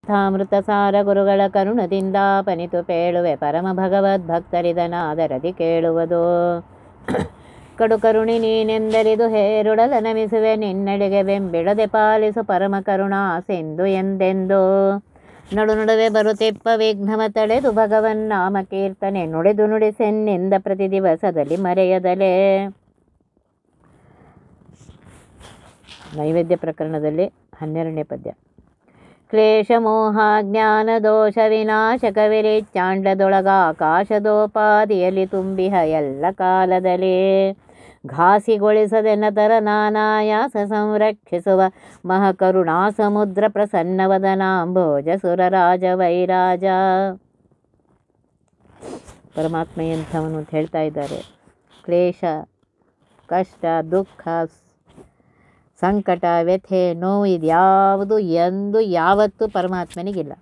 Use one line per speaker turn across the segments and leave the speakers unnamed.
ಅಮೃತ ಸಾರ ಗುರುಗಳ ಕರುಣದಿಂದ ಪನಿತು ಪೇಳುವೆ ಪರಮ ಭಗವದ್ ಭಕ್ತರಿದನಾದರದಿ ಕೇಳುವುದು ಕಡು ಕರುಣಿ ನೀನೆಂದರಿದು ಹೇರುಡಲ ನಮಿಸುವೆ ನಿನ್ನಡೆಗೆ ಬೆಂಬಿಡದೆ ಪಾಲಿಸು ಪರಮ ಕರುಣಾ ಸಿಂಧು ಎಂದೆಂದು ನಡು ನಡುವೆ ಬರುತ್ತಿಪ್ಪ ವಿಘ್ನವ ತಳೆದು ಭಗವನ್ ನಾಮ ಕೀರ್ತನೆ ನುಡಿದು ನುಡಿಸೆನ್ನಿಂದ ಪ್ರತಿ ದಿವಸದಲ್ಲಿ ಮರೆಯದಲೇ ನೈವೇದ್ಯ ಪ್ರಕರಣದಲ್ಲಿ ಹನ್ನೆರಡನೇ ಪದ್ಯ ಕ್ಲೇಶ ಮೋಹ ಜ್ಞಾನ ದೋಷ ವಿನಾಶಕವಿರಿ ಚಾಂಡದೊಳಗ ಆಕಾಶದೋಪಾದಿಯಲ್ಲಿ ತುಂಬಿಹ ಎಲ್ಲ ಕಾಲದಲ್ಲಿ ಘಾಸಿಗೊಳಿಸದೆ ನತರ ನಾನಾಯಾಸ ಸಂರಕ್ಷಿಸುವ ಮಹಕರುಣಾ ಸಮುದ್ರ ಪ್ರಸನ್ನವದನಾಂಭೋಜ ಸುರರಾಜ ವೈರಾಜ ಪರಮಾತ್ಮ ಎಂಥವನು ಅಂತ ಹೇಳ್ತಾ ಇದ್ದಾರೆ ಕ್ಲೇಶ ಕಷ್ಟ ದುಃಖ ಸಂಕಟ ವ್ಯಥೆ ನೋವು ಇದ್ಯಾವುದು ಎಂದು ಯಾವತ್ತೂ ಪರಮಾತ್ಮನಿಗಿಲ್ಲ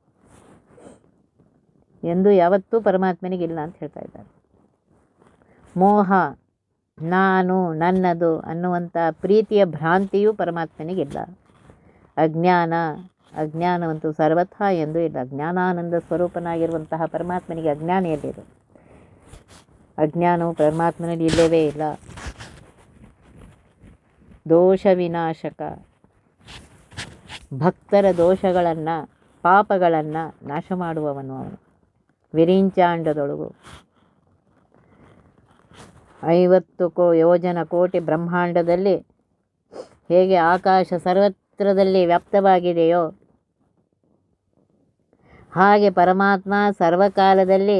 ಎಂದು ಯಾವತ್ತೂ ಪರಮಾತ್ಮನಿಗಿಲ್ಲ ಅಂತ ಹೇಳ್ತಾ ಇದ್ದಾರೆ ಮೋಹ ನಾನು ನನ್ನದು ಅನ್ನುವಂಥ ಪ್ರೀತಿಯ ಭ್ರಾಂತಿಯೂ ಪರಮಾತ್ಮನಿಗಿಲ್ಲ ಅಜ್ಞಾನ ಅಜ್ಞಾನವಂತೂ ಸರ್ವಥಾ ಎಂದೂ ಇಲ್ಲ ಜ್ಞಾನಾನಂದ ಸ್ವರೂಪನಾಗಿರುವಂತಹ ಪರಮಾತ್ಮನಿಗೆ ಅಜ್ಞಾನ ಎಲ್ಲಿದೆ ಅಜ್ಞಾನವು ಪರಮಾತ್ಮನಲ್ಲಿ ಇಲ್ಲವೇ ಇಲ್ಲ ದೋಷ ವಿನಾಶಕ ಭಕ್ತರ ದೋಷಗಳನ್ನು ಪಾಪಗಳನ್ನು ನಾಶ ಮಾಡುವವನು ಅವನು ವಿರಿಂಚಾಂಡದೊಳಗು ಐವತ್ತು ಕೋ ಯೋಜನ ಕೋಟಿ ಬ್ರಹ್ಮಾಂಡದಲ್ಲಿ ಹೇಗೆ ಆಕಾಶ ಸರ್ವತ್ರದಲ್ಲಿ ವ್ಯಾಪ್ತವಾಗಿದೆಯೋ ಹಾಗೆ ಪರಮಾತ್ಮ ಸರ್ವಕಾಲದಲ್ಲಿ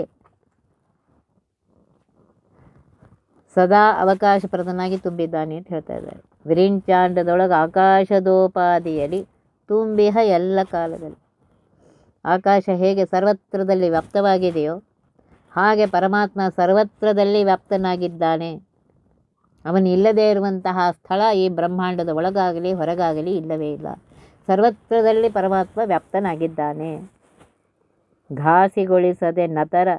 ಸದಾ ಅವಕಾಶಪ್ರದನಾಗಿ ತುಂಬಿದ್ದಾನೆ ಅಂತ ಹೇಳ್ತಾ ಇದ್ದಾರೆ ವಿರಿಂಚಾಂಡದೊಳಗೆ ಆಕಾಶದೋಪಾದಿಯಲ್ಲಿ ತುಂಬಿಹ ಎಲ್ಲ ಕಾಲದಲ್ಲಿ ಆಕಾಶ ಹೇಗೆ ಸರ್ವತ್ರದಲ್ಲಿ ವ್ಯಾಪ್ತವಾಗಿದೆಯೋ ಹಾಗೆ ಪರಮಾತ್ಮ ಸರ್ವತ್ರದಲ್ಲಿ ವ್ಯಾಪ್ತನಾಗಿದ್ದಾನೆ ಅವನು ಇಲ್ಲದೇ ಇರುವಂತಹ ಸ್ಥಳ ಈ ಬ್ರಹ್ಮಾಂಡದ ಒಳಗಾಗಲಿ ಹೊರಗಾಗಲಿ ಇಲ್ಲವೇ ಇಲ್ಲ ಸರ್ವತ್ರದಲ್ಲಿ ಪರಮಾತ್ಮ ವ್ಯಾಪ್ತನಾಗಿದ್ದಾನೆ ಘಾಸಿಗೊಳಿಸದೆ ನತರ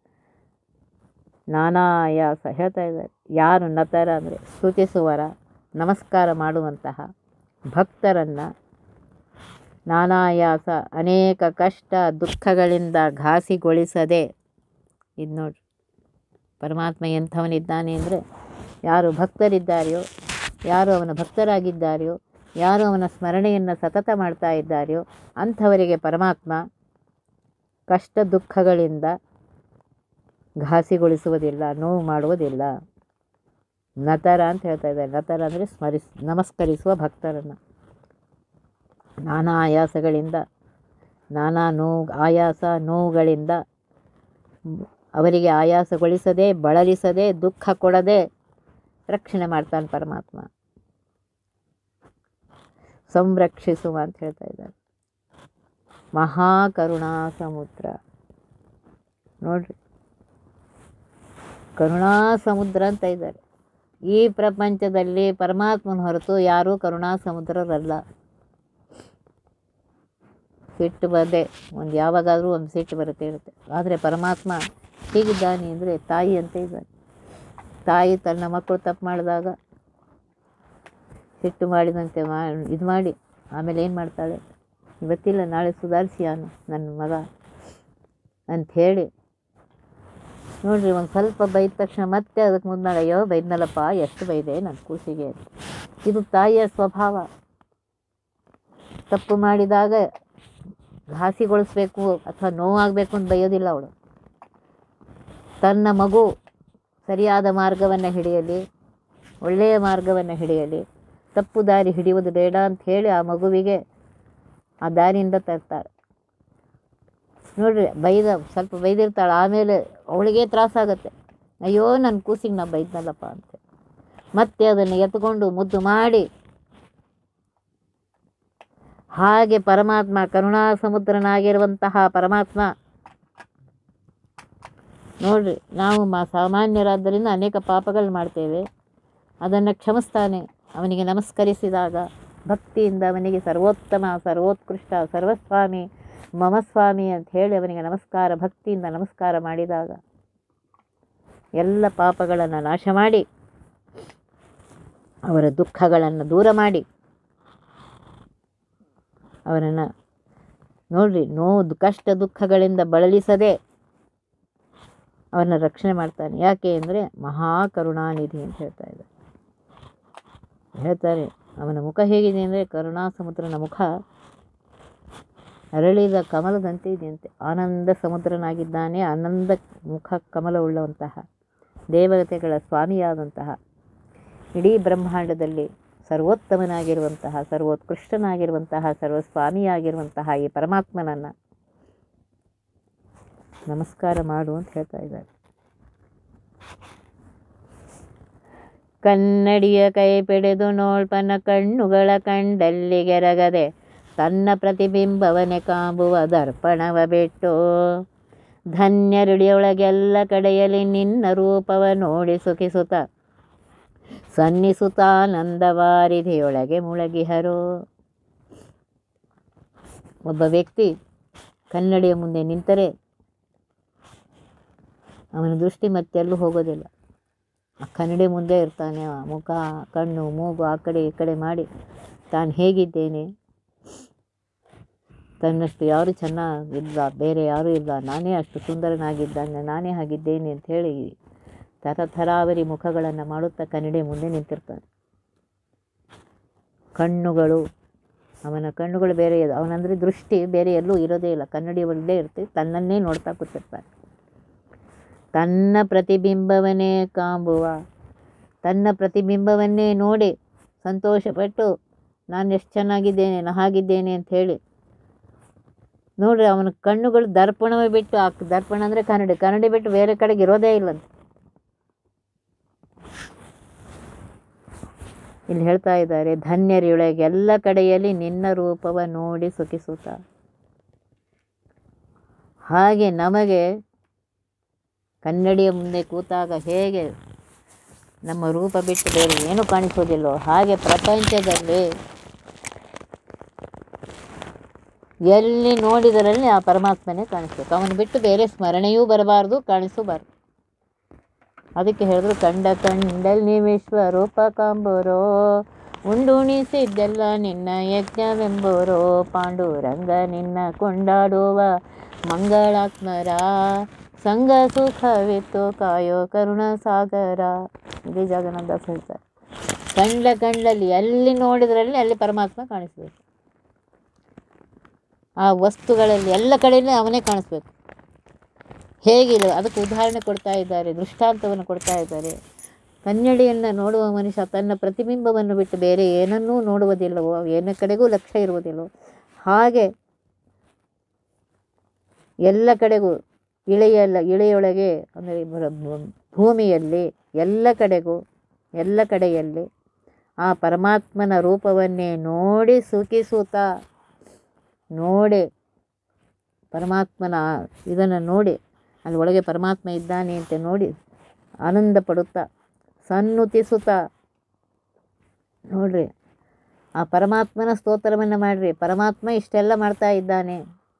ನಾನಾಯಾಸ ಹೇಳ್ತಾ ಇದ್ದಾರೆ ಯಾರು ನತರ ಅಂದರೆ ಸ್ತುತಿಸುವರ ನಮಸ್ಕಾರ ಮಾಡುವಂತಹ ಭಕ್ತರನ್ನು ನಾನಾಯಾಸ ಅನೇಕ ಕಷ್ಟ ದುಃಖಗಳಿಂದ ಘಾಸಿಗೊಳಿಸದೆ ಇದು ನೋಡ್ರಿ ಪರಮಾತ್ಮ ಎಂಥವನಿದ್ದಾನೆ ಅಂದರೆ ಯಾರು ಭಕ್ತರಿದ್ದಾರೆಯೋ ಯಾರು ಅವನ ಭಕ್ತರಾಗಿದ್ದಾರೆಯೋ ಯಾರು ಅವನ ಸ್ಮರಣೆಯನ್ನು ಸತತ ಮಾಡ್ತಾ ಇದ್ದಾರೆಯೋ ಅಂಥವರಿಗೆ ಪರಮಾತ್ಮ ಕಷ್ಟ ದುಃಖಗಳಿಂದ ಘಾಸಿಗೊಳಿಸುವುದಿಲ್ಲ ನೋವು ಮಾಡುವುದಿಲ್ಲ ನತರ ಅಂತ ಹೇಳ್ತಾ ಇದ್ದಾರೆ ನತರ ಅಂದರೆ ಸ್ಮರಿಸ್ ನಮಸ್ಕರಿಸುವ ಭಕ್ತರನ್ನು ನಾನಾ ಆಯಾಸಗಳಿಂದ ನಾನಾ ನೋವು ಆಯಾಸ ನೋವುಗಳಿಂದ ಅವರಿಗೆ ಆಯಾಸಗೊಳಿಸದೆ ಬಳಲಿಸದೆ ದುಃಖ ಕೊಡದೆ ರಕ್ಷಣೆ ಮಾಡ್ತಾನೆ ಪರಮಾತ್ಮ ಸಂರಕ್ಷಿಸುವ ಅಂತ ಹೇಳ್ತಾ ಇದ್ದಾರೆ ಮಹಾಕರುಣಾ ಸಮುದ್ರ ನೋಡ್ರಿ ಕರುಣಾ ಸಮುದ್ರ ಅಂತ ಇದ್ದಾರೆ ಈ ಪ್ರಪಂಚದಲ್ಲಿ ಪರಮಾತ್ಮನ ಹೊರತು ಯಾರೂ ಕರುಣಾ ಸಮುದ್ರರಲ್ಲ ಸಿಟ್ಟು ಬಂದೆ ಒಂದು ಯಾವಾಗಾದರೂ ಒಂದು ಸಿಟ್ಟು ಬರುತ್ತೆ ಇರುತ್ತೆ ಆದರೆ ಪರಮಾತ್ಮ ಹೀಗಿದ್ದಾನೆ ಅಂದರೆ ತಾಯಿ ಅಂತ ಇದ್ದಾನೆ ತಾಯಿ ತನ್ನ ಮಕ್ಕಳು ತಪ್ಪು ಮಾಡಿದಾಗ ಸಿಟ್ಟು ಮಾಡಿದಂತೆ ಮಾ ಇದು ಮಾಡಿ ಆಮೇಲೆ ಏನು ಮಾಡ್ತಾಳೆ ಇವತ್ತಿಲ್ಲ ನಾಳೆ ಸುಧಾರಿಸಿಯಾನು ನನ್ನ ಮಗ ಅಂಥೇಳಿ ನೋಡ್ರಿ ಒಂದು ಸ್ವಲ್ಪ ಬೈದ ತಕ್ಷಣ ಮತ್ತೆ ಅದಕ್ಕೆ ಮುಂದೆ ಅಯ್ಯೋ ಬೈದ್ನಲ್ಲಪ್ಪ ಎಷ್ಟು ಬೈದೆ ನನ್ನ ಕೂಸಿಗೆ ಅಂತ ಇದು ತಾಯಿಯ ಸ್ವಭಾವ ತಪ್ಪು ಮಾಡಿದಾಗ ಘಾಸಿಗೊಳಿಸ್ಬೇಕು ಅಥವಾ ನೋವಾಗಬೇಕು ಅಂತ ಬೈಯೋದಿಲ್ಲ ಅವಳು ತನ್ನ ಮಗು ಸರಿಯಾದ ಮಾರ್ಗವನ್ನು ಹಿಡಿಯಲಿ ಒಳ್ಳೆಯ ಮಾರ್ಗವನ್ನು ಹಿಡಿಯಲಿ ತಪ್ಪು ದಾರಿ ಹಿಡಿಯುವುದು ಬೇಡ ಅಂತ ಹೇಳಿ ಆ ಮಗುವಿಗೆ ಆ ದಾರಿಯಿಂದ ತರ್ತಾಳೆ ನೋಡ್ರಿ ಬೈದ ಸ್ವಲ್ಪ ಬೈದಿರ್ತಾಳೆ ಆಮೇಲೆ ಅವಳಿಗೆ ತ್ರಾಸಾಗತ್ತೆ ಅಯ್ಯೋ ನನ್ನ ಕೂಸಿಗೆ ನಾ ಬೈದ್ನಲ್ಲಪ್ಪ ಅಂತ ಮತ್ತೆ ಅದನ್ನು ಎತ್ಕೊಂಡು ಮುದ್ದು ಮಾಡಿ ಹಾಗೆ ಪರಮಾತ್ಮ ಕರುಣಾ ಸಮುದ್ರನಾಗಿರುವಂತಹ ಪರಮಾತ್ಮ ನೋಡ್ರಿ ನಾವು ಮಾ ಸಾಮಾನ್ಯರಾದ್ದರಿಂದ ಅನೇಕ ಪಾಪಗಳು ಮಾಡ್ತೇವೆ ಅದನ್ನು ಕ್ಷಮಿಸ್ತಾನೆ ಅವನಿಗೆ ನಮಸ್ಕರಿಸಿದಾಗ ಭಕ್ತಿಯಿಂದ ಅವನಿಗೆ ಸರ್ವೋತ್ತಮ ಸರ್ವೋತ್ಕೃಷ್ಟ ಸರ್ವಸ್ವಾಮಿ ಮಮ ಸ್ವಾಮಿ ಅಂತ ಹೇಳಿ ಅವನಿಗೆ ನಮಸ್ಕಾರ ಭಕ್ತಿಯಿಂದ ನಮಸ್ಕಾರ ಮಾಡಿದಾಗ ಎಲ್ಲ ಪಾಪಗಳನ್ನು ನಾಶ ಮಾಡಿ ಅವರ ದುಃಖಗಳನ್ನು ದೂರ ಮಾಡಿ ಅವರನ್ನು ನೋಡ್ರಿ ನೋವು ಕಷ್ಟ ದುಃಖಗಳಿಂದ ಬಳಲಿಸದೆ ಅವನ ರಕ್ಷಣೆ ಮಾಡ್ತಾನೆ ಯಾಕೆ ಅಂದರೆ ಮಹಾ ಕರುಣಾನಿಧಿ ಅಂತ ಹೇಳ್ತಾ ಇದ್ದಾರೆ ಹೇಳ್ತಾರೆ ಅವನ ಮುಖ ಹೇಗಿದೆ ಅಂದರೆ ಕರುಣಾ ಸಮುದ್ರನ ಮುಖ ಅರಳಿದ ಕಮಲದಂತೆ ಇದೆಯಂತೆ ಆನಂದ ಸಮುದ್ರನಾಗಿದ್ದಾನೆ ಆನಂದ ಮುಖ ಕಮಲವುಳ್ಳಂತಹ ದೇವತೆಗಳ ಸ್ವಾಮಿಯಾದಂತಹ ಇಡೀ ಬ್ರಹ್ಮಾಂಡದಲ್ಲಿ ಸರ್ವೋತ್ತಮನಾಗಿರುವಂತಹ ಸರ್ವೋತ್ಕೃಷ್ಟನಾಗಿರುವಂತಹ ಸರ್ವಸ್ವಾಮಿಯಾಗಿರುವಂತಹ ಈ ಪರಮಾತ್ಮನನ್ನು ನಮಸ್ಕಾರ ಮಾಡು ಅಂತ ಹೇಳ್ತಾ ಇದ್ದಾರೆ ಕನ್ನಡಿಯ ಕೈ ಪಿಡಿದು ನೋಳ್ಪನ ಕಣ್ಣುಗಳ ಕಂಡಲ್ಲಿಗೆರಗದೆ ತನ್ನ ಪ್ರತಿಬಿಂಬವನೆ ಕಾಂಬುವ ದರ್ಪಣವ ಬಿಟ್ಟು ಧನ್ಯರುಡಿಯೊಳಗೆಲ್ಲ ಕಡೆಯಲ್ಲಿ ನಿನ್ನ ರೂಪವ ನೋಡಿ ಸುಖಿಸುತ್ತ ಸನ್ನಿಸುತ್ತಾನಂದವಾರಿಧಿಯೊಳಗೆ ಮುಳಗಿಹರು ಒಬ್ಬ ವ್ಯಕ್ತಿ ಕನ್ನಡಿಯ ಮುಂದೆ ನಿಂತರೆ ಅವನ ದೃಷ್ಟಿ ಮತ್ತೆಲ್ಲೂ ಹೋಗೋದಿಲ್ಲ ಆ ಕನ್ನಡಿ ಮುಂದೆ ಇರ್ತಾನೆ ಆ ಮುಖ ಕಣ್ಣು ಮೂಗು ಆ ಕಡೆ ಈ ಕಡೆ ಮಾಡಿ ತಾನು ಹೇಗಿದ್ದೇನೆ ತನ್ನಷ್ಟು ಯಾರು ಚೆನ್ನಾಗಿಲ್ಲ ಬೇರೆ ಯಾರೂ ಇಲ್ಲ ನಾನೇ ಅಷ್ಟು ಸುಂದರನಾಗಿದ್ದಾನೆ ನಾನೇ ಹಾಗಿದ್ದೇನೆ ಅಂತ ಹೇಳಿ ತರತರಾವರಿ ಮುಖಗಳನ್ನು ಮಾಡುತ್ತಾ ಕನ್ನಡಿ ಮುಂದೆ ನಿಂತಿರ್ತಾನೆ ಕಣ್ಣುಗಳು ಅವನ ಕಣ್ಣುಗಳು ಬೇರೆ ಇದೆ ಅವನಂದರೆ ದೃಷ್ಟಿ ಬೇರೆ ಎಲ್ಲೂ ಇರೋದೇ ಇಲ್ಲ ಕನ್ನಡಿ ಒಳಗೆ ಇರ್ತೀವಿ ತನ್ನನ್ನೇ ನೋಡ್ತಾ ಕೂತಿರ್ತಾನೆ ತನ್ನ ಪ್ರತಿಬಿಂಬವನ್ನೇ ಕಾಂಬುವ ತನ್ನ ಪ್ರತಿಬಿಂಬವನ್ನೇ ನೋಡಿ ಸಂತೋಷಪಟ್ಟು ನಾನು ಎಷ್ಟು ಚೆನ್ನಾಗಿದ್ದೇನೆ ನಾ ಹಾಗಿದ್ದೇನೆ ಅಂತ ಹೇಳಿ ನೋಡ್ರಿ ಅವನ ಕಣ್ಣುಗಳು ದರ್ಪಣವೇ ಬಿಟ್ಟು ಆ ದರ್ಪಣ ಅಂದರೆ ಕನ್ನಡಿ ಕನ್ನಡಿ ಬಿಟ್ಟು ಬೇರೆ ಕಡೆಗೆ ಇರೋದೇ ಇಲ್ಲಂತೆ ಇಲ್ಲಿ ಹೇಳ್ತಾ ಇದ್ದಾರೆ ಧನ್ಯರಿಯೊಳಗೆ ಎಲ್ಲ ಕಡೆಯಲ್ಲಿ ನಿನ್ನ ರೂಪವ ನೋಡಿ ಸುಖಿಸುತ್ತ ಹಾಗೆ ನಮಗೆ ಕನ್ನಡಿಯ ಮುಂದೆ ಕೂತಾಗ ಹೇಗೆ ನಮ್ಮ ರೂಪ ಬಿಟ್ಟು ಬೇರೆ ಏನೂ ಕಾಣಿಸೋದಿಲ್ಲೋ ಹಾಗೆ ಪ್ರಪಂಚದಲ್ಲಿ ಎಲ್ಲಿ ನೋಡಿದರಲ್ಲಿ ಆ ಪರಮಾತ್ಮನೇ ಕಾಣಿಸ್ಬೇಕು ಅವನು ಬಿಟ್ಟು ಬೇರೆ ಸ್ಮರಣೆಯೂ ಬರಬಾರ್ದು ಕಾಣಿಸಬಾರ್ದು ಅದಕ್ಕೆ ಹೇಳಿದ್ರು ಕಂಡ ಕಂಡಲ್ಲಿ ವಿಶ್ವರೂಪ ಕಾಂಬೋರೋ ಉಂಡುಣಿಸಿದ್ದೆಲ್ಲ ನಿನ್ನ ಯಜ್ಞವೆಂಬೋರೋ ಪಾಂಡುರಂಗ ನಿನ್ನ ಕೊಂಡಾಡುವ ಮಂಗಳಾತ್ಮರ ಸಂಗ ಸುಖವಿತ್ತು ಕಾಯೋ ಕರುಣ ಸಾಗರ ಇದೇ ಜಗನ್ನಾಥ ಹೇಳ್ತಾರೆ ಕಂಡ ಕಂಡಲ್ಲಿ ಎಲ್ಲಿ ನೋಡಿದ್ರಲ್ಲಿ ಅಲ್ಲಿ ಪರಮಾತ್ಮ ಕಾಣಿಸ್ಬೇಕು ಆ ವಸ್ತುಗಳಲ್ಲಿ ಎಲ್ಲ ಕಡೆಯೂ ಅವನೇ ಕಾಣಿಸ್ಬೇಕು ಹೇಗಿಲ್ಲ ಅದಕ್ಕೆ ಉದಾಹರಣೆ ಕೊಡ್ತಾ ಇದ್ದಾರೆ ದೃಷ್ಟಾಂತವನ್ನು ಕೊಡ್ತಾ ಇದ್ದಾರೆ ಕನ್ನಡಿಯನ್ನು ನೋಡುವ ಮನುಷ್ಯ ತನ್ನ ಪ್ರತಿಬಿಂಬವನ್ನು ಬಿಟ್ಟು ಬೇರೆ ಏನನ್ನೂ ನೋಡುವುದಿಲ್ಲವೋ ಏನ ಕಡೆಗೂ ಲಕ್ಷ್ಯ ಇರುವುದಿಲ್ಲವೋ ಹಾಗೆ ಎಲ್ಲ ಕಡೆಗೂ ಇಳೆಯಲ್ಲ ಇಳೆಯೊಳಗೆ ಅಂದರೆ ಭೂಮಿಯಲ್ಲಿ ಎಲ್ಲ ಕಡೆಗೂ ಎಲ್ಲ ಕಡೆಯಲ್ಲಿ ಆ ಪರಮಾತ್ಮನ ರೂಪವನ್ನೇ ನೋಡಿ ಸುಖಿಸುತ್ತಾ ನೋಡಿ ಪರಮಾತ್ಮನ ಇದನ್ನು ನೋಡಿ ಅಲ್ಲಿ ಒಳಗೆ ಪರಮಾತ್ಮ ಇದ್ದಾನೆ ಅಂತ ನೋಡಿ ಆನಂದ ಪಡುತ್ತಾ ಸನ್ನುತಿಸುತ್ತಾ ನೋಡ್ರಿ ಆ ಪರಮಾತ್ಮನ ಸ್ತೋತ್ರವನ್ನು ಮಾಡಿರಿ ಪರಮಾತ್ಮ ಇಷ್ಟೆಲ್ಲ ಮಾಡ್ತಾ ಇದ್ದಾನೆ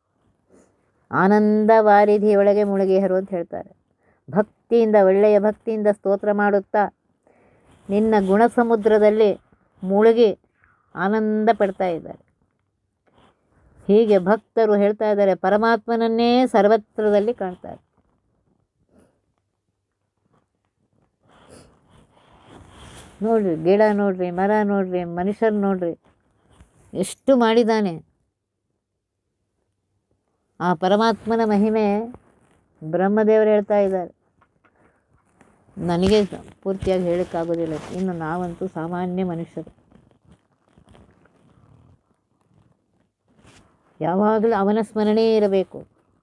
ಆನಂದ ವಾರಿಧಿಯೊಳಗೆ ಮುಳುಗಿಹರು ಅಂತ ಹೇಳ್ತಾರೆ ಭಕ್ತಿಯಿಂದ ಒಳ್ಳೆಯ ಭಕ್ತಿಯಿಂದ ಸ್ತೋತ್ರ ಮಾಡುತ್ತಾ ನಿನ್ನ ಗುಣ ಸಮುದ್ರದಲ್ಲಿ ಮುಳುಗಿ ಆನಂದ ಪಡ್ತಾ ಇದ್ದಾರೆ ಹೀಗೆ ಭಕ್ತರು ಹೇಳ್ತಾ ಇದ್ದಾರೆ ಪರಮಾತ್ಮನನ್ನೇ ಸರ್ವತ್ರದಲ್ಲಿ ಕಾಣ್ತಾರೆ ನೋಡ್ರಿ ಗಿಡ ನೋಡ್ರಿ ಮರ ನೋಡ್ರಿ ಮನುಷ್ಯರು ನೋಡ್ರಿ ಎಷ್ಟು ಮಾಡಿದ್ದಾನೆ ಆ ಪರಮಾತ್ಮನ ಮಹಿಮೆ ಬ್ರಹ್ಮದೇವರು ಹೇಳ್ತಾ ಇದ್ದಾರೆ ನನಗೆ ಪೂರ್ತಿಯಾಗಿ ಹೇಳೋಕ್ಕಾಗೋದಿಲ್ಲ ಇನ್ನು ನಾವಂತೂ ಸಾಮಾನ್ಯ ಮನುಷ್ಯರು ಯಾವಾಗಲೂ ಅವನ ಸ್ಮರಣೆ ಇರಬೇಕು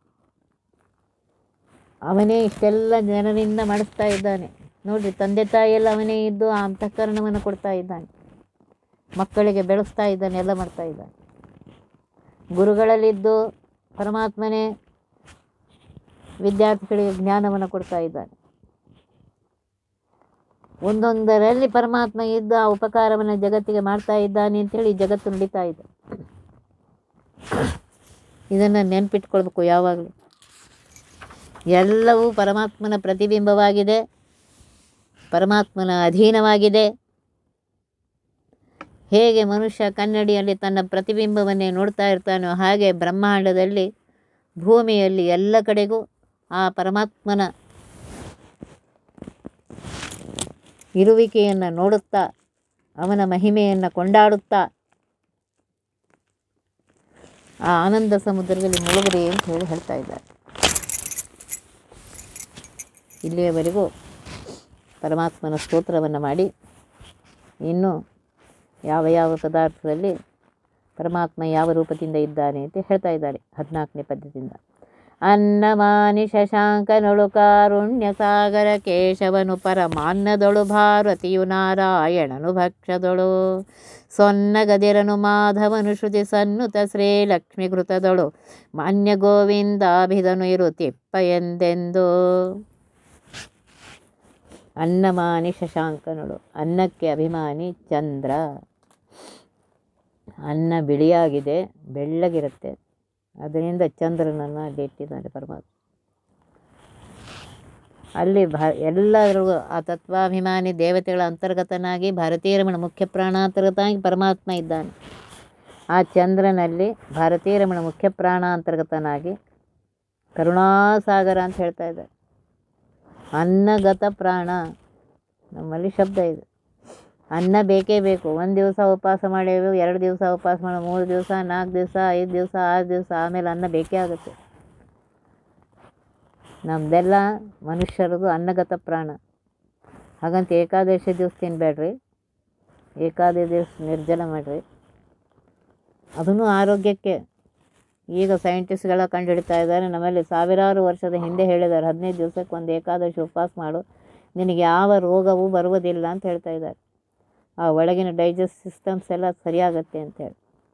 ಅವನೇ ಇಷ್ಟೆಲ್ಲ ಜನರಿಂದ ಮಾಡಿಸ್ತಾ ಇದ್ದಾನೆ ನೋಡಿರಿ ತಂದೆ ತಾಯಿಯೆಲ್ಲ ಅವನೇ ಇದ್ದು ಆ ಅಂತಃಕರಣವನ್ನು ಕೊಡ್ತಾ ಇದ್ದಾನೆ ಮಕ್ಕಳಿಗೆ ಬೆಳೆಸ್ತಾ ಇದ್ದಾನೆ ಎಲ್ಲ ಮಾಡ್ತಾ ಇದ್ದಾನೆ ಗುರುಗಳಲ್ಲಿದ್ದು ಪರಮಾತ್ಮನೇ ವಿದ್ಯಾರ್ಥಿಗಳಿಗೆ ಜ್ಞಾನವನ್ನು ಕೊಡ್ತಾ ಇದ್ದಾನೆ ಒಂದೊಂದರಲ್ಲಿ ಪರಮಾತ್ಮ ಇದ್ದು ಆ ಉಪಕಾರವನ್ನು ಜಗತ್ತಿಗೆ ಮಾಡ್ತಾ ಇದ್ದಾನೆ ಅಂತೇಳಿ ಈ ಜಗತ್ತು ನಡೀತಾ ಇದೆ ಇದನ್ನು ನೆನಪಿಟ್ಕೊಳ್ಬೇಕು ಯಾವಾಗಲೂ ಎಲ್ಲವೂ ಪರಮಾತ್ಮನ ಪ್ರತಿಬಿಂಬವಾಗಿದೆ ಪರಮಾತ್ಮನ ಅಧೀನವಾಗಿದೆ ಹೇಗೆ ಮನುಷ್ಯ ಕನ್ನಡಿಯಲ್ಲಿ ತನ್ನ ಪ್ರತಿಬಿಂಬವನ್ನೇ ನೋಡ್ತಾ ಇರ್ತಾನೋ ಹಾಗೆ ಬ್ರಹ್ಮಾಂಡದಲ್ಲಿ ಭೂಮಿಯಲ್ಲಿ ಎಲ್ಲ ಕಡೆಗೂ ಆ ಪರಮಾತ್ಮನ ಇರುವಿಕೆಯನ್ನು ನೋಡುತ್ತಾ ಅವನ ಮಹಿಮೆಯನ್ನು ಕೊಂಡಾಡುತ್ತಾ ಆ ಆನಂದ ಸಮುದ್ರದಲ್ಲಿ ಮುಳುಗ್ರಿ ಅಂತ ಹೇಳಿ ಹೇಳ್ತಾ ಇದ್ದಾರೆ ಇಲ್ಲಿಯವರೆಗೂ ಪರಮಾತ್ಮನ ಸ್ತೋತ್ರವನ್ನು ಮಾಡಿ ಇನ್ನು ಯಾವ ಯಾವ ಪದಾರ್ಥದಲ್ಲಿ ಪರಮಾತ್ಮ ಯಾವ ರೂಪದಿಂದ ಇದ್ದಾನೆ ಅಂತ ಹೇಳ್ತಾ ಇದ್ದಾರೆ ಹದಿನಾಲ್ಕನೇ ಪದ್ಯದಿಂದ ಅನ್ನಮಾನಿ ಶಶಾಂಕನೊಳು ಕಾರುಣ್ಯ ಸಾಗರ ಕೇಶವನು ಪರಮಾನ್ನದೊಳು ಭಾರತಿಯು ನಾರಾಯಣನು ಭಕ್ಷದೊಳು ಸೊನ್ನಗದಿರನು ಮಾಧವನು ಶ್ರುತಿ ಸನ್ನುತ ಶ್ರೀ ಲಕ್ಷ್ಮೀ ಘೃತದೊಳು ಮಾನ್ಯ ಗೋವಿಂದಾಭಿಧನು ಇರು ತಿಪ್ಪ ಎಂದೆಂದು ಅನ್ನಮಾನಿ ಶಶಾಂಕನಳು ಅನ್ನಕ್ಕೆ ಅಭಿಮಾನಿ ಚಂದ್ರ ಅನ್ನ ಬಿಳಿಯಾಗಿದೆ ಬೆಳ್ಳಗಿರುತ್ತೆ ಅದರಿಂದ ಚಂದ್ರನನ್ನು ಅಲ್ಲಿ ಇಟ್ಟಿದ್ದಾನೆ ಪರಮಾತ್ಮ ಅಲ್ಲಿ ಭ ಎಲ್ಲರಿಗೂ ಆ ತತ್ವಾಭಿಮಾನಿ ದೇವತೆಗಳ ಅಂತರ್ಗತನಾಗಿ ಭಾರತೀಯರಮಣ ಮುಖ್ಯ ಪ್ರಾಣಾಂತರ್ಗತನಾಗಿ ಪರಮಾತ್ಮ ಇದ್ದಾನೆ ಆ ಚಂದ್ರನಲ್ಲಿ ಭಾರತೀಯರಮಣ ಮುಖ್ಯ ಪ್ರಾಣಾಂತರ್ಗತನಾಗಿ ಕರುಣಾಸಾಗರ ಅಂತ ಹೇಳ್ತಾ ಇದ್ದಾರೆ ಅನ್ನಗತ ಪ್ರಾಣ ನಮ್ಮಲ್ಲಿ ಶಬ್ದ ಇದೆ ಅನ್ನ ಬೇಕೇ ಬೇಕು ಒಂದು ದಿವಸ ಉಪವಾಸ ಮಾಡೇವು ಎರಡು ದಿವಸ ಉಪವಾಸ ಮಾಡೋ ಮೂರು ದಿವಸ ನಾಲ್ಕು ದಿವಸ ಐದು ದಿವಸ ಆರು ದಿವಸ ಆಮೇಲೆ ಅನ್ನ ಬೇಕೇ ಆಗುತ್ತೆ ನಮ್ಮದೆಲ್ಲ ಮನುಷ್ಯರದು ಅನ್ನಗತ ಪ್ರಾಣ ಹಾಗಂತ ಏಕಾದಶಿ ದಿವಸ ತಿನ್ನಬೇಡ್ರಿ ಏಕಾದಶಿ ದಿವಸ ನಿರ್ಜಲ ಮಾಡಿರಿ ಅದೂ ಆರೋಗ್ಯಕ್ಕೆ ಈಗ ಸೈಂಟಿಸ್ಟ್ಗಳ ಕಂಡುಹಿಡಿತಾ ಇದ್ದಾರೆ ನಮ್ಮಲ್ಲಿ ಸಾವಿರಾರು ವರ್ಷದ ಹಿಂದೆ ಹೇಳಿದ್ದಾರೆ ಹದಿನೈದು ದಿವಸಕ್ಕೆ ಒಂದು ಏಕಾದಶಿ ಉಪವಾಸ ಮಾಡು ನಿನಗೆ ಯಾವ ರೋಗವೂ ಬರುವುದಿಲ್ಲ ಅಂತ ಹೇಳ್ತಾ ಇದ್ದಾರೆ ಆ ಒಳಗಿನ ಡೈಜೆಸ್ಟ್ ಸಿಸ್ಟಮ್ಸ್ ಎಲ್ಲ ಸರಿಯಾಗತ್ತೆ ಅಂತೇಳಿ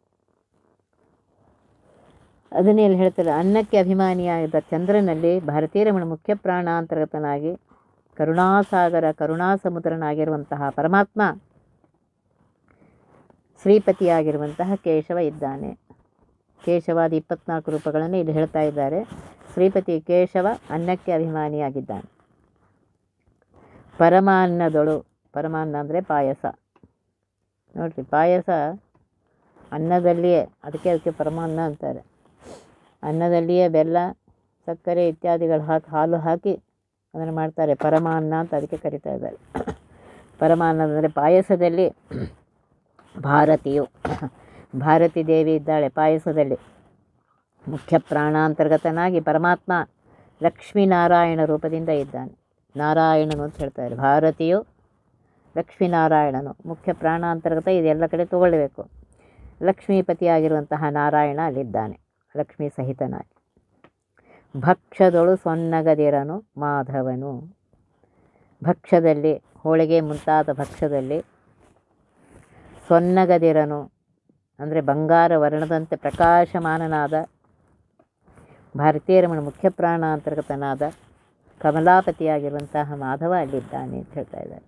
ಅದನ್ನೇ ಇಲ್ಲಿ ಹೇಳ್ತಾರೆ ಅನ್ನಕ್ಕೆ ಅಭಿಮಾನಿಯಾದ ಚಂದ್ರನಲ್ಲಿ ಭಾರತೀಯರಮಣ ಮುಖ್ಯ ಪ್ರಾಣಾಂತರ್ಗತನಾಗಿ ಕರುಣಾಸಾಗರ ಕರುಣಾಸಮುದ್ರನಾಗಿರುವಂತಹ ಪರಮಾತ್ಮ ಶ್ರೀಪತಿಯಾಗಿರುವಂತಹ ಕೇಶವ ಇದ್ದಾನೆ ಕೇಶವಾದ ಇಪ್ಪತ್ನಾಲ್ಕು ರೂಪಗಳನ್ನು ಇಲ್ಲಿ ಹೇಳ್ತಾ ಇದ್ದಾರೆ ಶ್ರೀಪತಿ ಕೇಶವ ಅನ್ನಕ್ಕೆ ಅಭಿಮಾನಿಯಾಗಿದ್ದಾನೆ ಪರಮಾನ್ನದೊಳು ಪರಮಾನ್ನ ಅಂದರೆ ಪಾಯಸ ನೋಡಿರಿ ಪಾಯಸ ಅನ್ನದಲ್ಲಿಯೇ ಅದಕ್ಕೆ ಅದಕ್ಕೆ ಪರಮಾನ್ನ ಅಂತಾರೆ ಅನ್ನದಲ್ಲಿಯೇ ಬೆಲ್ಲ ಸಕ್ಕರೆ ಇತ್ಯಾದಿಗಳು ಹಾಕಿ ಹಾಲು ಹಾಕಿ ಅದನ್ನು ಮಾಡ್ತಾರೆ ಪರಮಾನ್ನ ಅಂತ ಅದಕ್ಕೆ ಕರಿತಾ ಇದ್ದಾರೆ ಪರಮಾನ್ನ ಅಂದರೆ ಪಾಯಸದಲ್ಲಿ ಭಾರತಿಯು ಭಾರತಿ ದೇವಿ ಇದ್ದಾಳೆ ಪಾಯಸದಲ್ಲಿ ಮುಖ್ಯ ಪ್ರಾಣಾಂತರ್ಗತನಾಗಿ ಪರಮಾತ್ಮ ಲಕ್ಷ್ಮೀನಾರಾಯಣ ರೂಪದಿಂದ ಇದ್ದಾನೆ ನಾರಾಯಣನು ಅಂತ ಹೇಳ್ತಾರೆ ಭಾರತಿಯು ಲಕ್ಷ್ಮೀನಾರಾಯಣನು ಮುಖ್ಯ ಪ್ರಾಣಾಂತರ್ಗತ ಇದೆಲ್ಲ ಕಡೆ ತಗೊಳ್ಬೇಕು ಲಕ್ಷ್ಮೀಪತಿಯಾಗಿರುವಂತಹ ನಾರಾಯಣ ಅಲ್ಲಿದ್ದಾನೆ ಲಕ್ಷ್ಮೀ ಸಹಿತನಾಗಿ ಭಕ್ಷದೊಳು ಸೊನ್ನಗದಿರನು ಮಾಧವನು ಭಕ್ಷದಲ್ಲಿ ಹೋಳಿಗೆ ಮುಂತಾದ ಭಕ್ಷದಲ್ಲಿ ಸೊನ್ನಗದಿರನು ಅಂದರೆ ಬಂಗಾರ ವರ್ಣದಂತೆ ಪ್ರಕಾಶಮಾನನಾದ ಭಾರತೀಯರಮಣ ಮುಖ್ಯ ಪ್ರಾಣಾಂತರ್ಗತನಾದ ಕಮಲಾಪತಿಯಾಗಿರುವಂತಹ ಮಾಧವ ಅಲ್ಲಿದ್ದಾನೆ ಅಂತ ಹೇಳ್ತಾ ಇದ್ದಾರೆ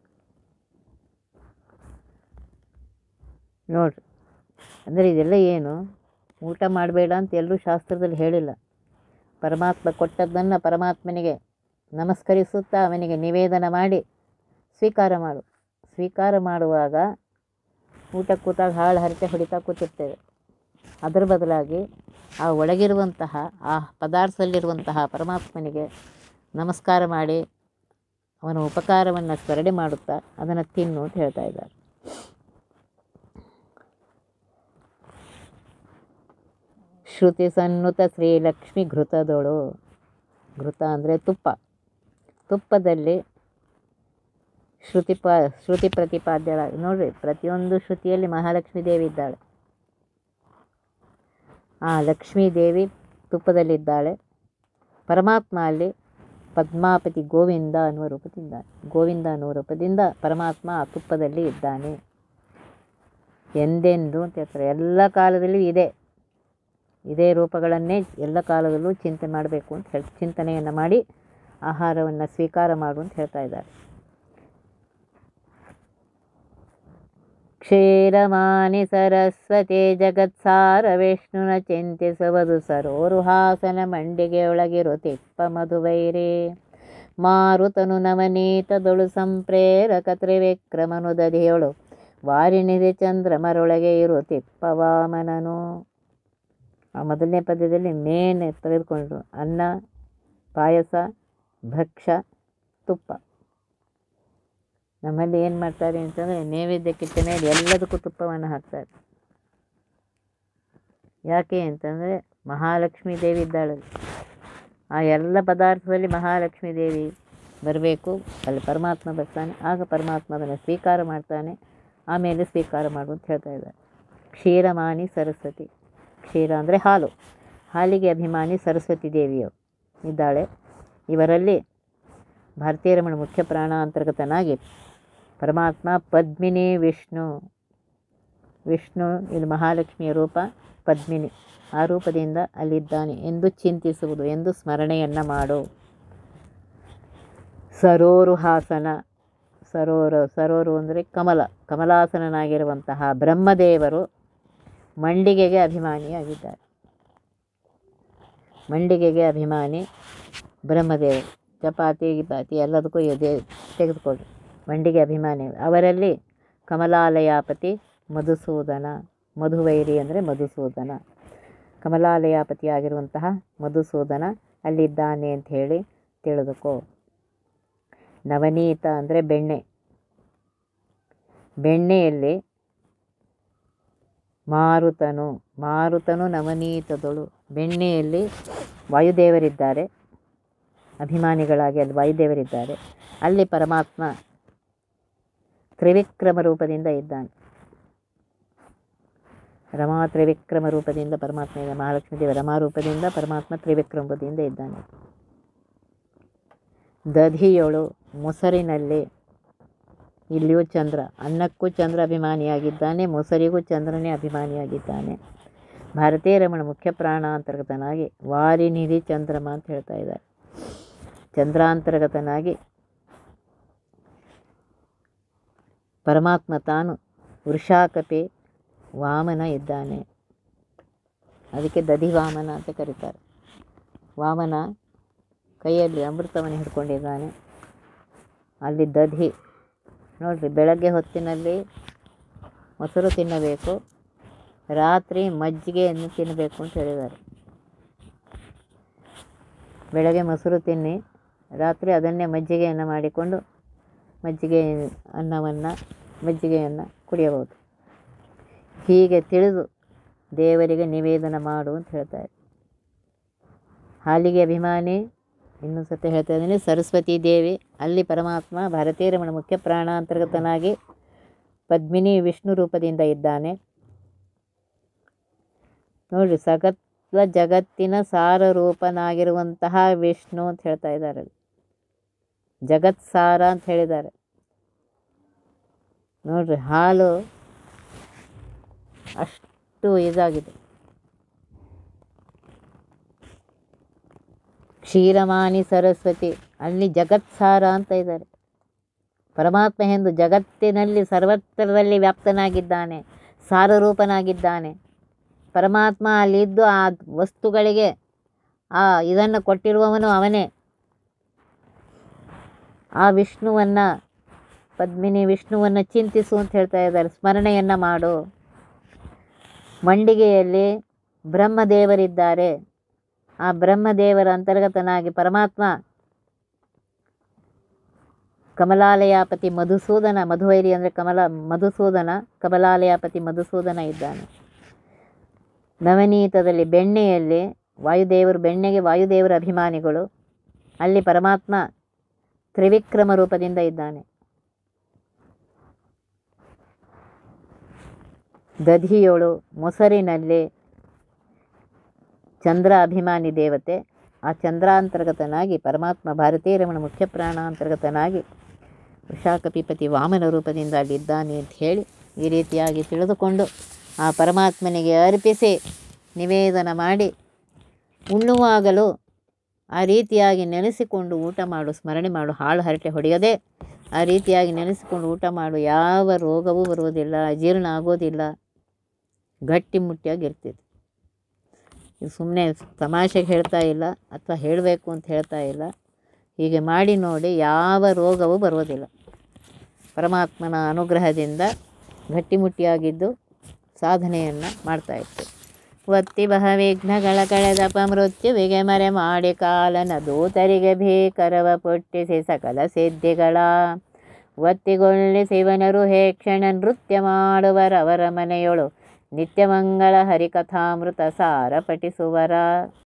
ನೋಡ್ರಿ ಅಂದರೆ ಇದೆಲ್ಲ ಏನು ಊಟ ಮಾಡಬೇಡ ಅಂತ ಎಲ್ಲರೂ ಶಾಸ್ತ್ರದಲ್ಲಿ ಹೇಳಿಲ್ಲ ಪರಮಾತ್ಮ ಕೊಟ್ಟದ್ದನ್ನು ಪರಮಾತ್ಮನಿಗೆ ನಮಸ್ಕರಿಸುತ್ತಾ ಅವನಿಗೆ ನಿವೇದನ ಮಾಡಿ ಸ್ವೀಕಾರ ಮಾಡು ಸ್ವೀಕಾರ ಮಾಡುವಾಗ ಊಟ ಕೂತಾಗ ಹಾಳು ಹರಟೆ ಹೊಡಿತಾ ಕೂತಿರ್ತೇವೆ ಅದರ ಬದಲಾಗಿ ಆ ಒಳಗಿರುವಂತಹ ಆ ಪದಾರ್ಥದಲ್ಲಿರುವಂತಹ ಪರಮಾತ್ಮನಿಗೆ ನಮಸ್ಕಾರ ಮಾಡಿ ಅವನ ಉಪಕಾರವನ್ನು ಸ್ಮರಣೆ ಮಾಡುತ್ತಾ ಅದನ್ನು ತಿನ್ನು ಅಂತ ಹೇಳ್ತಾ ಇದ್ದಾರೆ ಶ್ರುತಿ ಸನ್ನುತ ಶ್ರೀಲಕ್ಷ್ಮಿ ಘೃತದೊಳು ಘೃತ ಅಂದರೆ ತುಪ್ಪ ತುಪ್ಪದಲ್ಲಿ ಶ್ರುತಿ ಪ ಶ್ರುತಿ ಪ್ರತಿಪಾದ್ಯಳಾಗಿ ನೋಡ್ರಿ ಪ್ರತಿಯೊಂದು ಶ್ರುತಿಯಲ್ಲಿ ಮಹಾಲಕ್ಷ್ಮೀ ದೇವಿ ಇದ್ದಾಳೆ ಆ ಲಕ್ಷ್ಮೀ ದೇವಿ ತುಪ್ಪದಲ್ಲಿದ್ದಾಳೆ ಪರಮಾತ್ಮ ಅಲ್ಲಿ ಪದ್ಮಾಪತಿ ಗೋವಿಂದ ಅನ್ನುವ ರೂಪದಿಂದ ಗೋವಿಂದ ಅನ್ನುವ ರೂಪದಿಂದ ಪರಮಾತ್ಮ ಆ ತುಪ್ಪದಲ್ಲಿ ಇದ್ದಾನೆ ಎಂದೆಂದು ಅಂತ ಹೇಳ್ತಾರೆ ಎಲ್ಲ ಕಾಲದಲ್ಲೂ ಇದೆ ಇದೇ ರೂಪಗಳನ್ನೇ ಎಲ್ಲ ಕಾಲದಲ್ಲೂ ಚಿಂತೆ ಮಾಡಬೇಕು ಅಂತ ಹೇಳಿ ಚಿಂತನೆಯನ್ನು ಮಾಡಿ ಆಹಾರವನ್ನು ಸ್ವೀಕಾರ ಮಾಡು ಅಂತ ಹೇಳ್ತಾ ಇದ್ದಾರೆ ಕ್ಷೀರಮಾನಿ ಸರಸ್ವತಿ ಜಗತ್ಸಾರ ವಿಷ್ಣುನ ಚಿಂತಿಸುವುದು ಸರೋರುಹಾಸನ ಮಂಡಿಗೆ ಒಳಗಿರು ತಿಪ್ಪ ಮಧುವೈರೇ ಮಾರುತನು ನವನೀತದೊಳು ಸಂಪ್ರೇರಕ ತ್ರಿವಿಕ್ರಮನು ದಧಿಯೊಳು ವಾರಿಣಿದೆ ಚಂದ್ರಮರೊಳಗೆ ಇರು ತಿಪ್ಪವಾಮನನು ಆ ಮೊದಲನೇ ಪದ್ಯದಲ್ಲಿ ಮೇನ್ ತೆಗೆದುಕೊಂಡ್ರು ಅನ್ನ ಪಾಯಸ ಭಕ್ಷ್ಯ ತುಪ್ಪ ನಮ್ಮಲ್ಲಿ ಏನು ಮಾಡ್ತಾರೆ ಅಂತಂದರೆ ನೈವೇದ್ಯಕ್ಕಿಟ್ಟ ಮೇಲೆ ಎಲ್ಲದಕ್ಕೂ ತುಪ್ಪವನ್ನು ಹಾಕ್ತಾರೆ ಯಾಕೆ ಅಂತಂದರೆ ಮಹಾಲಕ್ಷ್ಮೀ ದೇವಿ ಇದ್ದಾಳಲ್ಲಿ ಆ ಎಲ್ಲ ಪದಾರ್ಥದಲ್ಲಿ ಮಹಾಲಕ್ಷ್ಮೀ ದೇವಿ ಬರಬೇಕು ಅಲ್ಲಿ ಪರಮಾತ್ಮ ಬರ್ತಾನೆ ಆಗ ಪರಮಾತ್ಮ ಅದನ್ನು ಸ್ವೀಕಾರ ಮಾಡ್ತಾನೆ ಆಮೇಲೆ ಸ್ವೀಕಾರ ಮಾಡು ಅಂತ ಹೇಳ್ತಾ ಇದ್ದಾರೆ ಕ್ಷೀರಮಾನಿ ಸರಸ್ವತಿ ಕ್ಷೀರ ಅಂದರೆ ಹಾಲು ಹಾಲಿಗೆ ಅಭಿಮಾನಿ ಸರಸ್ವತಿ ದೇವಿಯು ಇದ್ದಾಳೆ ಇವರಲ್ಲಿ ಭಾರತೀಯ ರಮಣ ಮುಖ್ಯ ಪ್ರಾಣ ಅಂತರ್ಗತನಾಗಿ ಪರಮಾತ್ಮ ಪದ್ಮಿನಿ ವಿಷ್ಣು ವಿಷ್ಣು ಇದು ಮಹಾಲಕ್ಷ್ಮಿಯ ರೂಪ ಪದ್ಮಿನಿ ಆ ರೂಪದಿಂದ ಅಲ್ಲಿದ್ದಾನೆ ಎಂದು ಚಿಂತಿಸುವುದು ಎಂದು ಸ್ಮರಣೆಯನ್ನು ಮಾಡು ಸರೋರು ಹಾಸನ ಸರೋರು ಸರೋರು ಅಂದರೆ ಕಮಲ ಕಮಲಾಸನನಾಗಿರುವಂತಹ ಬ್ರಹ್ಮದೇವರು ಮಂಡಿಗೆಗೆ ಅಭಿಮಾನಿಯಾಗಿದ್ದಾರೆ ಮಂಡಿಗೆಗೆ ಅಭಿಮಾನಿ ಬ್ರಹ್ಮದೇವರು ಚಪಾತಿ ಗಿಪಾತಿ ಎಲ್ಲದಕ್ಕೂ ಎದೆ ತೆಗೆದುಕೊಳ್ಳಿ ಮಂಡಿಗೆ ಅಭಿಮಾನಿ ಅವರಲ್ಲಿ ಕಮಲಾಲಯಾಪತಿ ಮಧುಸೂದನ ಮಧುವೈರಿ ಅಂದರೆ ಮಧುಸೂದನ ಕಮಲಾಲಯಾಪತಿಯಾಗಿರುವಂತಹ ಮಧುಸೂದನ ಅಲ್ಲಿದ್ದಾನೆ ಅಂತ ಹೇಳಿ ತಿಳಿದುಕೋ ನವನೀತ ಅಂದರೆ ಬೆಣ್ಣೆ ಬೆಣ್ಣೆಯಲ್ಲಿ ಮಾರುತನು ಮಾರುತನು ನವನೀತದಳು ಬೆಣ್ಣೆಯಲ್ಲಿ ವಾಯುದೇವರಿದ್ದಾರೆ ಅಭಿಮಾನಿಗಳಾಗಿ ಅಲ್ಲಿ ವಾಯುದೇವರಿದ್ದಾರೆ ಅಲ್ಲಿ ಪರಮಾತ್ಮ ತ್ರಿವಿಕ್ರಮ ರೂಪದಿಂದ ಇದ್ದಾನೆ ರಮಾ ತ್ರಿವಿಕ್ರಮ ರೂಪದಿಂದ ಪರಮಾತ್ಮ ಇದೆ ಮಹಾಲಕ್ಷ್ಮೀ ದೇವಿ ರಮಾ ರೂಪದಿಂದ ಪರಮಾತ್ಮ ತ್ರಿವಿಕ್ರಮ ರೂಪದಿಂದ ಇದ್ದಾನೆ ದಧಿಯೊಳು ಮೊಸರಿನಲ್ಲಿ ಇಲ್ಲಿಯೂ ಚಂದ್ರ ಅನ್ನಕ್ಕೂ ಚಂದ್ರ ಅಭಿಮಾನಿಯಾಗಿದ್ದಾನೆ ಮೊಸರಿಗೂ ಚಂದ್ರನೇ ಅಭಿಮಾನಿಯಾಗಿದ್ದಾನೆ ಭಾರತೀಯ ರಮಣ ಮುಖ್ಯ ಪ್ರಾಣ ಅಂತರ್ಗತನಾಗಿ ವಾರಿನಿಧಿ ಚಂದ್ರಮ ಅಂತ ಹೇಳ್ತಾ ಇದ್ದಾರೆ ಚಂದ್ರಾಂತರ್ಗತನಾಗಿ ಪರಮಾತ್ಮ ತಾನು ವೃಷಾಕಪಿ ವಾಮನ ಇದ್ದಾನೆ ಅದಕ್ಕೆ ದಧಿ ವಾಮನ ಅಂತ ಕರೀತಾರೆ ವಾಮನ ಕೈಯಲ್ಲಿ ಅಮೃತವನ್ನು ಹಿಡ್ಕೊಂಡಿದ್ದಾನೆ ಅಲ್ಲಿ ದಧಿ ನೋಡಿರಿ ಬೆಳಗ್ಗೆ ಹೊತ್ತಿನಲ್ಲಿ ಮೊಸರು ತಿನ್ನಬೇಕು ರಾತ್ರಿ ಮಜ್ಜಿಗೆಯನ್ನು ತಿನ್ನಬೇಕು ಅಂತ ಹೇಳಿದ್ದಾರೆ ಬೆಳಗ್ಗೆ ಮೊಸರು ತಿನ್ನಿ ರಾತ್ರಿ ಅದನ್ನೇ ಮಜ್ಜಿಗೆಯನ್ನು ಮಾಡಿಕೊಂಡು ಮಜ್ಜಿಗೆ ಅನ್ನವನ್ನು ಮಜ್ಜಿಗೆಯನ್ನು ಕುಡಿಯಬಹುದು ಹೀಗೆ ತಿಳಿದು ದೇವರಿಗೆ ನಿವೇದನ ಮಾಡು ಅಂತ ಹೇಳ್ತಾರೆ ಹಾಲಿಗೆ ಅಭಿಮಾನಿ ಇನ್ನೊಂದು ಸತಿ ಹೇಳ್ತಾ ಇದ್ದೀನಿ ಸರಸ್ವತಿ ದೇವಿ ಅಲ್ಲಿ ಪರಮಾತ್ಮ ಭಾರತೀಯ ರಮಣ ಮುಖ್ಯ ಪ್ರಾಣ ಅಂತರ್ಗತನಾಗಿ ಪದ್ಮಿನಿ ವಿಷ್ಣು ರೂಪದಿಂದ ಇದ್ದಾನೆ ನೋಡಿರಿ ಸಕಲ ಜಗತ್ತಿನ ಸಾರ ರೂಪನಾಗಿರುವಂತಹ ವಿಷ್ಣು ಅಂತ ಹೇಳ್ತಾ ಇದ್ದಾರೆ ಅಲ್ಲಿ. ಜಗತ್ ಸಾರ ಅಂತ ಹೇಳಿದ್ದಾರೆ ನೋಡ್ರಿ ಹಾಲು ಅಷ್ಟು ಇದಾಗಿದೆ ಕ್ಷೀರಮಾನಿ ಸರಸ್ವತಿ ಅಲ್ಲಿ ಜಗತ್ಸಾರ ಅಂತ ಇದ್ದಾರೆ ಪರಮಾತ್ಮ ಎಂದು ಜಗತ್ತಿನಲ್ಲಿ ಸರ್ವತ್ರದಲ್ಲಿ ವ್ಯಾಪ್ತನಾಗಿದ್ದಾನೆ ಸಾರರೂಪನಾಗಿದ್ದಾನೆ ಪರಮಾತ್ಮ ಅಲ್ಲಿದ್ದು ಆ ವಸ್ತುಗಳಿಗೆ ಆ ಇದನ್ನು ಕೊಟ್ಟಿರುವವನು ಅವನೇ ಆ ವಿಷ್ಣುವನ್ನು ಪದ್ಮಿನಿ ವಿಷ್ಣುವನ್ನು ಚಿಂತಿಸು ಅಂತ ಹೇಳ್ತಾ ಇದ್ದಾರೆ ಸ್ಮರಣೆಯನ್ನು ಮಾಡು ಮಂಡಿಗೆಯಲ್ಲಿ ಬ್ರಹ್ಮದೇವರಿದ್ದಾರೆ ಆ ಬ್ರಹ್ಮದೇವರ ಅಂತರ್ಗತನಾಗಿ ಪರಮಾತ್ಮ ಕಮಲಾಲಯಾಪತಿ ಮಧುಸೂದನ ಮಧುವೈರಿ ಅಂದರೆ ಕಮಲ ಮಧುಸೂದನ ಕಮಲಾಲಯಾಪತಿ ಮಧುಸೂದನ ಇದ್ದಾನೆ ನವನೀತದಲ್ಲಿ ಬೆಣ್ಣೆಯಲ್ಲಿ ವಾಯುದೇವರು ಬೆಣ್ಣೆಗೆ ವಾಯುದೇವರ ಅಭಿಮಾನಿಗಳು ಅಲ್ಲಿ ಪರಮಾತ್ಮ ತ್ರಿವಿಕ್ರಮ ರೂಪದಿಂದ ಇದ್ದಾನೆ ದಧಿಯೋಳು ಮೊಸರಿನಲ್ಲಿ ಚಂದ್ರ ಅಭಿಮಾನಿ ದೇವತೆ ಆ ಚಂದ್ರಾಂತರ್ಗತನಾಗಿ ಪರಮಾತ್ಮ ಭಾರತೀಯ ರಮಣ ಮುಖ್ಯ ಪ್ರಾಣ ಅಂತರ್ಗತನಾಗಿ ವೃಷಾಕಪಿಪತಿ ವಾಮನ ರೂಪದಿಂದ ಅಲ್ಲಿದ್ದಾನೆ ಅಂತ ಹೇಳಿ ಈ ರೀತಿಯಾಗಿ ತಿಳಿದುಕೊಂಡು ಆ ಪರಮಾತ್ಮನಿಗೆ ಅರ್ಪಿಸಿ ನಿವೇದನ ಮಾಡಿ ಉಣ್ಣುವಾಗಲೂ ಆ ರೀತಿಯಾಗಿ ನೆನೆಸಿಕೊಂಡು ಊಟ ಮಾಡು ಸ್ಮರಣೆ ಮಾಡು ಹಾಳು ಹರಟೆ ಹೊಡೆಯದೆ ಆ ರೀತಿಯಾಗಿ ನೆನೆಸಿಕೊಂಡು ಊಟ ಮಾಡು ಯಾವ ರೋಗವೂ ಬರುವುದಿಲ್ಲ ಅಜೀರ್ಣ ಆಗೋದಿಲ್ಲ ಗಟ್ಟಿಮುಟ್ಟಿಯಾಗಿರ್ತಿದೆ ಇದು ಸುಮ್ಮನೆ ತಮಾಷೆಗೆ ಹೇಳ್ತಾ ಇಲ್ಲ ಅಥವಾ ಹೇಳಬೇಕು ಅಂತ ಹೇಳ್ತಾ ಇಲ್ಲ ಹೀಗೆ ಮಾಡಿ ನೋಡಿ ಯಾವ ರೋಗವೂ ಬರುವುದಿಲ್ಲ ಪರಮಾತ್ಮನ ಅನುಗ್ರಹದಿಂದ ಗಟ್ಟಿಮುಟ್ಟಿಯಾಗಿದ್ದು ಸಾಧನೆಯನ್ನು ಮಾಡ್ತಾಯಿತ್ತು ಒತ್ತಿ ಬಹವಿಘ್ನಗಳ ಕಳೆದಪ ಮೃತ್ಯುವಿಗೆ ಮರೆ ಮಾಡಿ ಕಾಲನ ದೂತರಿಗೆ ಭೀಕರವ ಪುಟ್ಟಿಸಿ ಸಕಲ ಸಿದ್ಧಿಗಳ ಒತ್ತಿಗೊಳ್ಳಿಸಿವನರು ಹೇ ಕ್ಷಣ ನೃತ್ಯ ಮಾಡುವರವರ ಮನೆಯೊಳು ನಿತ್ಯಮಂಗಳ ಹರಿಕಥಾಮೃತ ಸಾರ ಪಠಿಸುವರ